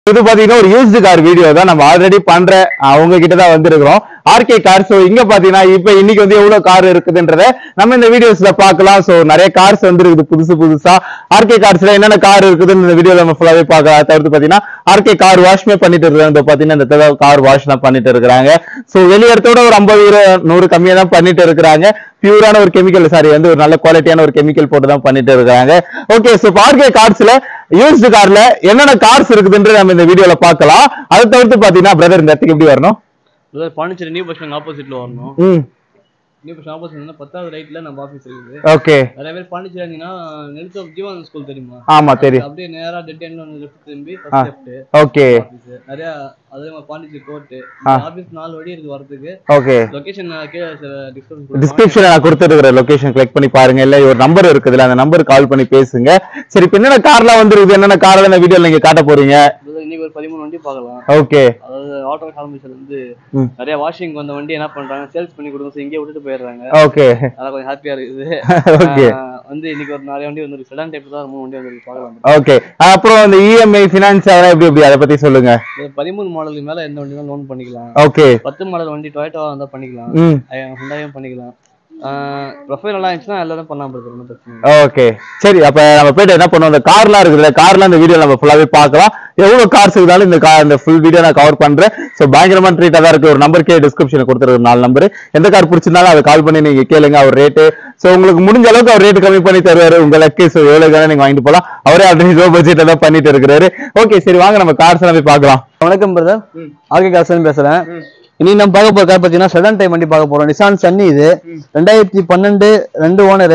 இது பாத்தீங்கன்னா ஒரு யூஸ்டு கார் வீடியோ தான் நம்ம ஆல்ரெடி பண்ற அவங்க கிட்ட தான் வந்திருக்கிறோம் ஆர்கே கார் சோ இங்க பாத்தீங்கன்னா இப்ப இன்னைக்கு வந்து எவ்வளவு கார் இருக்குதுன்றத நம்ம இந்த வீடியோஸ்ல பார்க்கலாம் சோ நிறைய கார்ஸ் வந்துருக்குது புதுசு புதுசா ஆர்கே கார்ஸ்ல என்னென்ன கார் இருக்குதுன்னு இந்த வீடியோல நம்ம ஃபுல்லாவே பார்க்கலாம் தவிர்த்து பாத்தீங்கன்னா ஆர்கே கார் வாஷ்மே பண்ணிட்டு இருக்காங்க இந்த பாத்தீங்கன்னா இந்த தடவை கார் வாஷ் எல்லாம் பண்ணிட்டு இருக்காங்க சோ வெளியிடத்தோட ஒரு ஐம்பது நூறு கம்மியா தான் பண்ணிட்டு இருக்கிறாங்க பியூரான ஒரு கெமிக்கல் சாரி வந்து ஒரு நல்ல குவாலிட்டியான ஒரு கெமிக்கல் போட்டு தான் பண்ணிட்டு இருக்காங்க ஓகே சோ ஆர்கே கார்ஸ்ல யூஸ்டு கார்ல என்னென்ன கார்ஸ் இருக்குதுன்ற நம்ம இந்த வீடியோல பார்க்கலாம் அதை தவிர்த்து பாத்தீங்கன்னா பிரதர் இந்த இடத்துக்கு எப்படி வரணும் அதாவது பாண்டிச்சேரி நியூ பஸ் ஸ்டாண்ட் ஆப்போசிட்ல வரணும் ம் நியூ பஸ் ஆப்போசிட்ல பத்தாவது ரைட்ல நம்ம ஆஃபீஸ் இருக்குது ஓகே நிறைய பேர் பாண்டிச்சேரி இருந்தீங்கன்னா நெல்சோ ஜீவானந்த் ஸ்கூல் தெரியுமா ஆமா தெரியும் அப்படியே நேரா டெட் எண்ட்ல வந்து லெஃப்ட் திரும்பி ஃபர்ஸ்ட் லெஃப்ட் ஓகே ஆஃபீஸ் நிறைய அதே மாதிரி பாண்டிச்சேரி கோர்ட் ஆ. ஆஃபீஸ் நாலு வழி இருக்கு வரதுக்கு ஓகே லொகேஷன் கீழே டிஸ்கவுண்ட் டிஸ்கிரிப்ஷன்ல நான் கொடுத்துருக்கிற லொகேஷன் கிளிக் பண்ணி பாருங்க இல்ல ஒரு நம்பர் இருக்குதுல அந்த நம்பர் கால் பண்ணி பேசுங்க சரி இப்ப என்னென்ன கார்லாம் வந்துருக்குது என்னென்ன கார் இந்த வீடியோல நீங்க காட்ட போறீங்க இன்னைக்கு ஒரு பதிமூணு வண்டி பார்க்கலாம் ஓகே அதாவது ஆட்டோ காலமிஷன் வந்து ம். நிறைய வாஷிங் வந்த வண்டி என்ன பண்றாங்க சேல்ஸ் பண்ணி கொடுங்க so இங்கேயே விட்டுட்டு போயிடுறாங்க ஓகே அதெல்லாம் கொஞ்சம் ஹாப்பியா இருக்குது ஓகே ஆஹ் வந்து இன்னைக்கு ஒரு நிறைய வண்டி வந்து செடான் டைப் தான் மூணு வண்டி வந்து பார்க்கலாம் ஓகே அப்புறம் இந்த இஎம்ஐ ஃபினான்ஸ் அதெல்லாம் எப்படி எப்படி அதை பத்தி சொல்லுங்க இது பதிமூணு மாடலுக்கு மேல எந்த வண்டியும் லோன் பண்ணிக்கலாம் ஓகே பத்து மாடல் வண்டி டொயட்டோவா இருந்தா பண்ணிக்கலாம் ம் ஹுண்டாயும் பண்ணிக்கலாம் ப்ரொஃபைல் நல்லா இருந்துச்சுன்னா எல்லாரும் பண்ணலாம் brother, ஒண்ணும் பிரச்சனை இல்லை ஓகே சரி அப்ப நம்ம போயிட்டு என்ன பண்ணுவோம் இந்த கார்லாம் இருக்குதுல்ல கார்லாம் இந்த வீடியோ நம்ம ஃபுல்லாவே பார்க்கலாம் எவ்வளவு கார்ஸ் இருந்தாலும் இந்த கார் இந்த ஃபுல் வீடியோ நான் கவர் பண்றேன் ஸோ பயங்கரமான ட்ரீட்டா தான் இருக்கு ஒரு நம்பர் கே டிஸ்கிரிப்ஷன் கொடுத்துருக்க நாலு நம்பர் எந்த கார் பிடிச்சிருந்தாலும் அதை கால் பண்ணி நீங்க கேளுங்க அவர் ரேட்டு ஸோ உங்களுக்கு முடிஞ்ச அளவுக்கு அவர் ரேட் கம்மி பண்ணி தருவாரு உங்களுக்கு ஸோ எவ்வளவு வேணா நீங்க வாங்கிட்டு போலாம் அவரே ஆல்ரெடி லோ பட்ஜெட்ல தான் பண்ணிட்டு இருக்கிறாரு ஓகே சரி வாங்க நம்ம கார்ஸ் எல்லாம் போய் பார்க்கலாம் வணக்கம் பிரதர் ஆர்கே காசன் பேசுறேன் இனி நம்ம பார்க்க போற கார் பார்த்தீங்கன்னா செடான் டைம் வண்டி பார்க்க போறோம் நிசான் சன்னி இது ரெண்டாயிரத்தி பன்னெண்டு ரெண்டு owner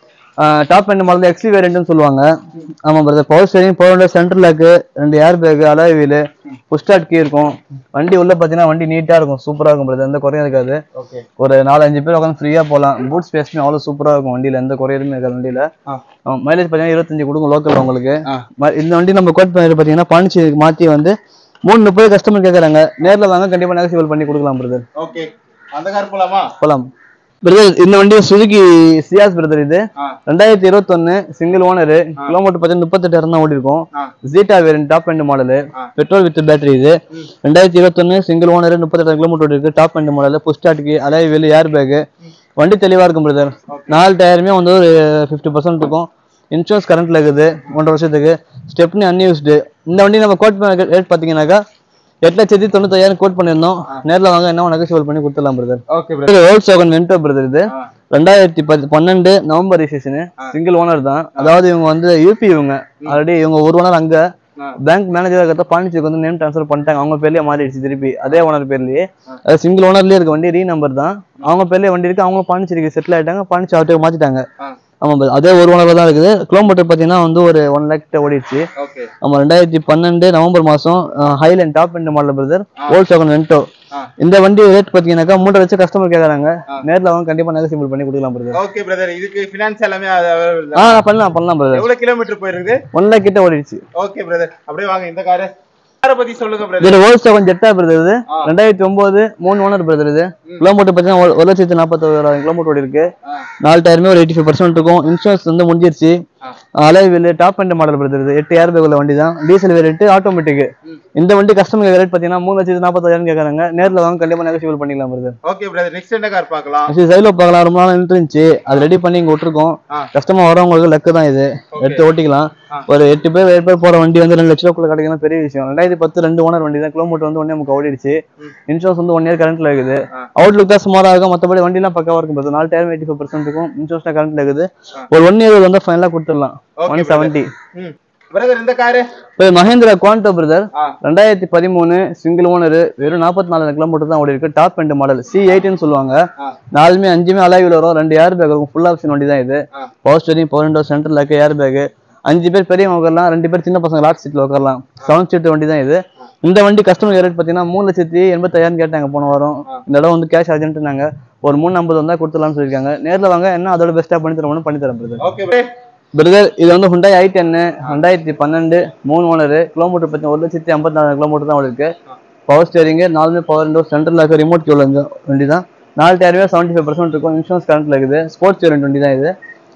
top end model XLi வேரியன்ட்னு சொல்லுவாங்க ஆமா brother power steering power centre lock ரெண்டு air bag alloy wheel push start key இருக்கும் வண்டி உள்ள பார்த்தீங்கன்னா வண்டி நீட்டா இருக்கும் சூப்பரா இருக்கும் பிரதர் எந்த குறையும் இருக்காது ஓகே ஒரு நாலு அஞ்சு பேர் உட்காந்து ஃப்ரீயா போகலாம் பூட் ஸ்பேஸ்மே அவ்வளோ சூப்பரா இருக்கும் வண்டியில எந்த குறையுமே இருக்காது வண்டியில மைலேஜ் பார்த்தீங்கன்னா இருபத்தஞ்சு கொடுக்கும் லோக்கல் உங்களுக்கு ஆ. ம- இந்த வண்டி நம்ம கோட் பண்ணி பார்த்தீங்கன்னா பாண்டிச்சேரிக்கு மாற்றி வந்து மூணு முப்பது கஸ்டமர் கேட்குறாங்க நேரில் வாங்க கண்டிப்பாக நெகசிபிள் பண்ணி கொடுக்கலாம் பிரதர் ஓகே அந்த கார் போலாமா போலாம் பிரதர் இந்த வண்டி சுசுகி சியாஸ் பிரதர் இது ரெண்டாயிரத்தி இருபத்தொன்னு சிங்கிள் ஓனர் கிலோமீட்டர் பார்த்தீங்கன்னா முப்பத்தெட்டாயிரம் தான் ஓடி இருக்கும் ஆ. Zeta variant top end model ஆ. பெட்ரோல் வித் பேட்டரி இது ரெண்டாயிரத்தி இருபத்தொன்னு சிங்கிள் ஓனர் முப்பத்தெட்டாயிரம் கிலோமீட்டர் ஓடி இருக்கு டாப் எண்ட் மாடல் புஷ்டாட்டுக்கு அலாய் வீல் ஏர் பேக் வண்டி தெளிவா இருக்கும் பிரதர் நாலு டயருமே வந்து ஒரு ஃபிஃப்டி பர்சன்ட் இருக்கும் இன்சூரன்ஸ் கரண்ட்ல இருக்குது ஒன்றரை வருஷத்துக்கு ஸ்டெப்னி அன்யூஸ்டு இந்த வண்டி நம்ம கோட் ரேட் பார்த்தீங்கன்னாக்கா எட்டு லட்சத்தி தொண்ணூத்தாயிரம் கோட் பண்ணியிருந்தோம் நேரில் வாங்க என்ன நெகோசியபிள் பண்ணி கொடுத்துடலாம் brother okay brother Volkswagen Vento brother இது ரெண்டாயிரத்தி பத்து பன்னெண்டு நவம்பர் ரிஜிஸ்ட்ரேஷன் சிங்கிள் ஓனர் தான் அதாவது இவங்க வந்து யூபி இவங்க ஆல்ரெடி இவங்க ஒரு ஓனர் அங்க ஆ. பேங்க் மேனேஜர் இருக்கிறத பாண்டிச்சேரிக்கு வந்து நேம் ட்ரான்ஸ்ஃபர் பண்ணிட்டாங்க அவங்க பேர்லயே மாறிடுச்சு திருப்பி அதே ஓனர் பேர்லயே அது சிங்கிள் ஓனர்லயே இருக்க வண்டி ரீ நம்பர் தான் அவங்க பேர்லயே வண்டி இருக்கு அவங்க பாண்டிச்சேரிக்கு செட்டில் ஆயிட்டாங்க பாண்டிச்சேரி ஆட்டோ மாத்திட்டாங்க ஆ. ஆமா brother. அதே ஒரு ஓனர்ல தான் இருக்குது கிலோமீட்டர் பாத்தீங்கன்னா வந்து ஒரு ஒன் லேக் ஓடிடுச்சு ஓகே நம்ம ரெண்டாயிரத்தி பன்னெண்டு நவம்பர் மாசம் Highline top end model brother Volkswagen Vento ஆ. இந்த வண்டி ரேட் பாத்தீங்கன்னாக்கா மூன்றரை லட்சம் கஸ்டமர் கேக்குறாங்க நேர்ல அவங்க கண்டிப்பா நெகசிபிள் பண்ணி கொடுக்கலாம் பிரதர் ஓகே பிரதர் இதுக்கு ஃபினான்ஸ் எல்லாமே ஆ நான் பண்ணலாம் பண்ணலாம் பிரதர் எவ்வளவு கிலோமீட்டர் போயிருக்கு ஒன் லேக் கிட்ட ஓடிடுச்சு ஓகே பிரதர் அப்படியே வாங்க இந்த காரை காரை பத்தி சொல்லுங்க பிரதர் இதுல ஓல்ட் சோகன் ஜெட்டா பிரதர் இது ஆ. ரெண்டாயிரத்தி ஒன்பது மூணு ஓனர் பிரதர் இது கிலோமீட்டர் பாத்தீங்கன்னா ஒரு- ஒரு லட்சத்தி நாற்பத்தோராயிரம் கிலோமீட்டர் ஓடி இருக்கு நாலு டயருமே ஒரு எயிட்டி ஃபைவ் பர்சன்ட் இருக்கும் இன்சூரன்ஸ் வந்து முடிஞ்சிருச்சு alloy wheel top end model brother இது எட்டு ஏர் பேக் உள்ள வண்டி தான் டீசல் வேரியன்ட் ஆட்டோமேட்டிக் இந்த வண்டி கஸ்டமர் ரேட் பாத்தீங்கன்னா மூணு லட்சத்தி நாற்பத்தாயிரம் கேக்குறாங்க நேர்ல வாங்க கண்டிப்பா நெகோசியபிள் பண்ணிக்கலாம் பிரதர் ஓகே பிரதர் நெக்ஸ்ட் என்ன கார் பார்க்கலாம் சரி சைடில் பார்க்கலாம் ரொம்ப நாள் நின்று இருந்துச்சு அது ரெடி பண்ணி இங்க விட்டுருக்கோம் ஆ. கஸ்டமர் வரவங்களுக்கு லக்கு தான் இது எடுத்து ஓட்டிக்கலாம் ஆ. ஒரு எட்டு பேர் ஏழு பேர் போற வண்டி வந்து ரெண்டு லட்ச ரூபாய்க்குள்ள கிடைக்கலாம் பெரிய விஷயம் ரெண்டாயிரத்தி பத்து ரெண்டு ஓனர் வண்டி தான் கிலோமீட்டர் வந்து ஒன்னே முக்கா ஓடிடுச்சு இன்சூரன்ஸ் வந்து ஒன் இயர் கரண்ட்ல இருக்குது ஆ. அவுட்லுக் தான் சுமாரா இருக்கும் மற்றபடி வண்டிலாம் பக்காவா இருக்கும் brother. நாலு டயர் எயிட்டி ஃபைவ் பர்சன்ட் இருக்கும் இன்சூரன்ஸ் கரண்ட்ல இருக்குது ஆ. ஒரு ஒன் இயர் வந்து ஃபைனலாக கொடுத்துடலாம் Okay, ஒன் brother. செவன்ட்டி ம் பிரதர் இந்த காரு இப்போ மஹேந்திரா குவான்டோ பிரதர் ஆ ரெண்டாயிரத்தி பதிமூணு சிங்கிள் ஓனர் வெறும் நாற்பத்தி நாலு கிலோமீட்டர் தான் ஓடி இருக்கு டாப் எண்ட் மாடல் சி எயிட்னு சொல்லுவாங்க ஆ. நாலுமே அஞ்சுமே அலாவில் வரும் ரெண்டு ஏர் பேக் இருக்கும் ஃபுல் ஆப்ஷன் வண்டி தான் இது ஆ. Power steering power window centre lock air bag அஞ்சு பேர் பெரியவங்க உட்காரலாம் ரெண்டு பேர் சின்ன பசங்க லாஸ்ட் சீட்ல உட்காரலாம் செவன் சீட் வண்டி தான் இது இந்த வண்டி கஸ்டமர் ரேட் பார்த்தீங்கன்னா மூணு லட்சத்தி எண்பத்தாயிரம் கேட்டாங்க போன வாரம் இந்த இடம் வந்து கேஷ் அர்ஜென்ட்னாங்க ஒரு மூணு ஐம்பது வந்தா கொடுத்துலாம்னு சொல்லியிருக்காங்க நேரில் வாங்க என்ன அதோட பெஸ்ட்டாக பண்ணி தரணும் பண்ணி தரேன் பிரதர் ஓகே பிரதர் இது வந்து ஹுண்டாய் ஐ டென்னு ரெண்டாயிரத்தி பன்னெண்டு மூணு ஓனரு கிலோமீட்டர் பார்த்தீங்கன்னா ஒரு லட்சத்தி ஐம்பத்தி நாலு கிலோமீட்டர் தான் இருக்கு பவர் ஸ்டேரிங்கு நாலுமே power window central lock remote கியூல வண்டி தான் நாலு டயருமே செவன்ட்டி ஃபைவ் பர்சன்ட் இருக்கும் இன்சூரன்ஸ் கரண்ட்ல இருக்குது ஸ்போர்ட்ஸ் வேரியன்ட் வண்டி தான் இது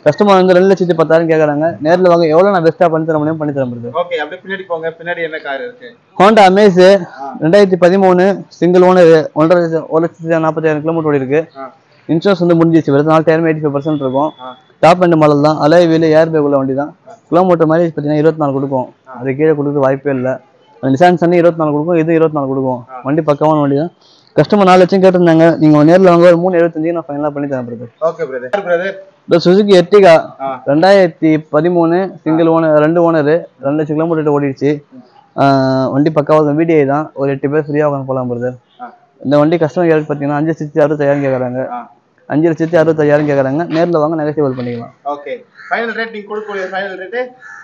கஸ்டமர் வந்து ரெண்டு லட்சத்தி பத்தாயிரம் கேட்குறாங்க நேரில் வாங்க எவ்வளோ நான் பெஸ்ட்டாக பண்ணி தர முடியும் பண்ணி தர முடியுது ஓகே அப்படியே பின்னாடி போங்க பின்னாடி என்ன கார் இருக்கு ஹோண்டா அமேஸ் ரெண்டாயிரத்தி பதிமூணு சிங்கிள் ஓனர் ஒன்றரை லட்சம் ஒரு லட்சத்தி நாற்பத்தாயிரம் கிலோமீட்டர் ஓடி இருக்கு ஆ. இன்சூரன்ஸ் வந்து முடிஞ்சிச்சு வெறும் நாலு டயர் எயிட்டி ஃபைவ் பர்சன்ட் இருக்கும் ஆ. டாப் அண்ட் மாடல் தான் அலை வீல் ஏர் பேக் உள்ள வண்டி தான் கிலோமீட்டர் மைலேஜ் பார்த்தீங்கன்னா இருபத்தி நாலு கொடுக்கும் அது கீழே கொடுக்க வாய்ப்பே இல்லை நிசான் சன்னி இருபத்தி நாலு கொடுக்கும் இது இருபத்தி நாலு கொடுக்கும் வண்டி பக்கமான வண்டி தான் கஸ்டமர் நாலு லட்சம் கேட்டிருந்தாங்க நீங்கள் நேரில் வாங்க ஒரு மூணு எழுபத்தஞ்சு நான் ஃபைனலாக பண்ணி தரேன் பிரதர் ஓகே பிரதர் பிரதர் இந்த சுசுகி எர்டிகா ஆ. ரெண்டாயிரத்தி பதிமூணு சிங்கிள் ஓனர் ரெண்டு ஓனர் ரெண்டு லட்சம் கிலோமீட்டர் ஓடிடுச்சு ஆஹ் வண்டி பக்காவாக விடிஐ தான் ஒரு எட்டு பேர் ஃப்ரீயாக உட்காந்து போகலாம் பிரதர் ஆ. இந்த வண்டி கஸ்டமர் கேரட் பார்த்தீங்கன்னா அஞ்சு லட்சத்தி அறுபத்தாயிரம் கேட்குறாங்க ஆ. அஞ்சு லட்சத்தி அறுபத்தாயிரம் கேட்குறாங்க நேரில் வாங்க நெகட்டிவ் பண்ணிக்கலாம் ஓகே ஃபைனல் ரேட் நீங்க கொடுக்கக்கூடிய ஃபைனல் ரேட்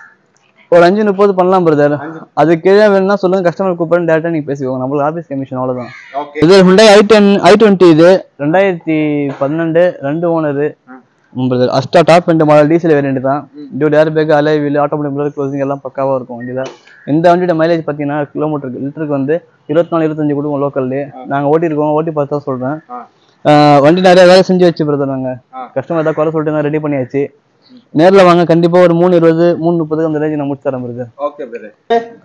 ஒரு அஞ்சு முப்பது பண்ணலாம் பிரதர் அது கீழே வேணும்னா சொல்லுங்க கஸ்டமர் கூப்பிட்டு டேரக்டாக நீங்கள் பேசிக்கோங்க நம்மளுக்கு ஆஃபீஸ் கமிஷன் அவ்வளோதான் ஓகே இது Hyundai i ten i twenty இது ரெண்டாயிரத்தி பன்னெண்டு ரெண்டு ஓனரு பிரதர் அஸ்டா டாப் ரெண்டு மாடல் டீசல் வேரியண்ட் தான் dual air bag alloy wheel automatic brother closing எல்லாம் பக்காவாக இருக்கும் வண்டியில் இந்த வண்டியோட மைலேஜ் பார்த்தீங்கன்னா கிலோமீட்டருக்கு லிட்டருக்கு வந்து இருபத்தி நாலு இருபத்தஞ்சு கொடுக்கும் லோக்கல்லே நாங்கள் ஓட்டியிருக்கோம் ஓட்டி பார்த்து தான் சொல்கிறேன் ஆ. வண்டி நிறைய வேலை செஞ்சு வச்சு பிரதர் நாங்கள் ஆ. கஸ்டமர் ஏதாவது குறை சொல்லிட்டு ரெடி பண்ணியாச்சு நேரில் வாங்க கண்டிப்பாக ஒரு மூணு இருபது மூணு முப்பதுக்கு அந்த ரேஞ்சு நான் முடிச்சு தரேன் பிரதர் ஓகே பிரதர்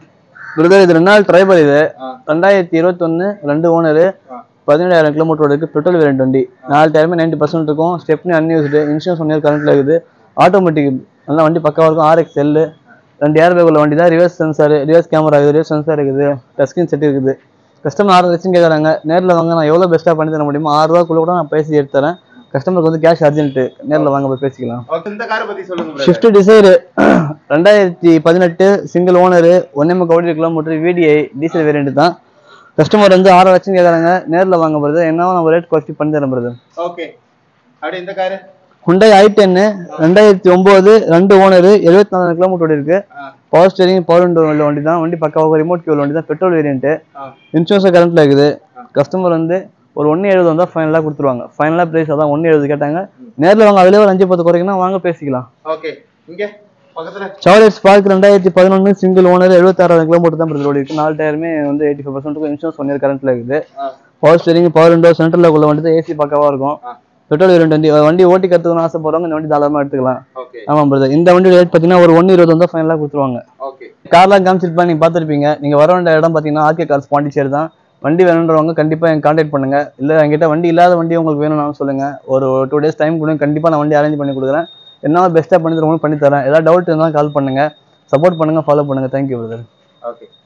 பிரதர் இது ரெண்டு நாள் ட்ரைபர் இது ஆ. ரெண்டாயிரத்தி இருபத்தொன்னு ரெண்டு ஓனரு ஆ. பதினேழாயிரம் கிலோமீட்டர் இருக்கு பெட்ரோல் வேரியன்ட் வண்டி நாலு டயருமே நைன்டி பர்சன்ட் இருக்கும் stepney unused insurance one year கரண்ட்ல இருக்குது ஆட்டோமேட்டிக் நல்லா வண்டி பக்காவாக இருக்கும் ஆர்எக்ஸ் எல் ரெண்டு ஏர் பேக் உள்ள வண்டி தான் ரிவர்ஸ் சென்சார் ரிவர்ஸ் கேமரா இருக்குது ரிவர்ஸ் சென்சார் இருக்குது டஸ்கின் செட் இருக்குது கஸ்டமர் ஆறு லட்சம் கேட்குறாங்க நேரில் வாங்க நான் எவ்வளோ பெஸ்ட்டாக பண்ணி தர முடியுமோ ஆறு ரூபாக்குள்ள கூட நான் பேசி எடுத்து தரேன் கஸ்டமருக்கு வந்து கேஷ் அர்ஜென்ட் நேரில் வாங்க போய் பேசிக்கலாம் ஓகே இந்த காரை பத்தி சொல்லுங்க பிரதர் ஷிஃப்ட் டிசைர் ரெண்டாயிரத்தி பதினெட்டு சிங்கிள் ஓனரு ஒன்னே முக்கால் கிலோமீட்டர் விடிஐ டீசல் வேரியண்ட் தான் கஸ்டமர் வந்து ஆறு லட்சம் கேட்குறாங்க நேரில் வாங்க போகிறது என்ன நம்ம ரேட் குறைச்சி பண்ணி தரேன் பிரதர் ஓகே அப்படியே இந்த காரு ஹுண்டாய் ஐ டென்னு ரெண்டாயிரத்தி ஒம்பது ரெண்டு ஓனரு எழுபத்தி நாலு கிலோமீட்டர் இருக்கு ஆ. பவர் ஸ்டேரிங் பவர் விண்டோ உள்ள வண்டி தான் வண்டி பக்காவாக ரிமோட் கியூல் வண்டி தான் பெட்ரோல் வேரியன்ட்டு ஆ. இன்சூரன்ஸ் கரண்ட்டில் இருக்குது கஸ்டமர் வந்து ஒரு ஒன்று எழுபது வந்தால் ஃபைனலாக கொடுத்துருவாங்க ஃபைனலாக ப்ரைஸ் அதான் ஒன்று எழுபது கேட்டாங்க நேரில் வாங்க அதிலே ஒரு அஞ்சு பத்து குறைக்கணும் வாங்க பேசிக்கலாம் ஓகே இங்க பக்கத்துல சார்லட் ஸ்பார்க் ரெண்டாயிரத்தி பதினொன்று சிங்கிள் ஓனர் எழுபத்தாறாயிரம் கிலோமீட்டர் தான் பிரதர் ஓடி இருக்கு நாலு டயருமே வந்து எயிட்டி ஃபைவ் பர்சன்ட்டுக்கும் இன்சூரன்ஸ் ஒன் இயர் கரண்ட்டில் இருக்குது ஆ. பவர் ஸ்டேரிங் பவர் விண்டோ சென்டரில் உள்ள வண்டி ஏசி பக்காவாக இருக்கும் ஆ. பெட்ரோல் வேரியன்ட் வண்டி வண்டி ஓட்டி கற்றுக்கணும்னு ஆசைப்படுறவங்க இந்த வண்டி தாராளமாக எடுத்துக்கலாம் ஓகே ஆமாம் பிரதர் இந்த வண்டி ரேட் பார்த்தீங்கன்னா ஒரு ஒன்று இருபது வந்தால் ஃபைனலாக கொடுத்துருவாங்க ஓகே கார்லாம் காமிச்சிருப்பேன் நீங்கள் பார்த்துருப்பீங்க நீங்கள் வர வேண்டிய இடம் பார்த்தீங்கன்னா ஆர்கே கார்ஸ் பாண்டிச்சேரி தான் வண்டி வேணுன்றவங்க கண்டிப்பாக என் கான்டாக்ட் பண்ணுங்க இல்லை என்கிட்ட வண்டி இல்லாத வண்டி உங்களுக்கு வேணும்னாலும் சொல்லுங்க ஒரு டூ டேஸ் டைம் கொடுங்க கண்டிப்பாக நான் வண்டி அரேஞ்ச் பண்ணி கொடுக்குறேன் என்ன பெஸ்ட்டாக பண்ணி தரவங்களும் பண்ணி தரேன் ஏதாவது டவுட் இருந்தாலும் கால் பண்ணுங்க சப்போர்ட் பண்ணுங்க ஃபாலோ பண்ணுங்க தேங்க்யூ பிரதர் ஓகே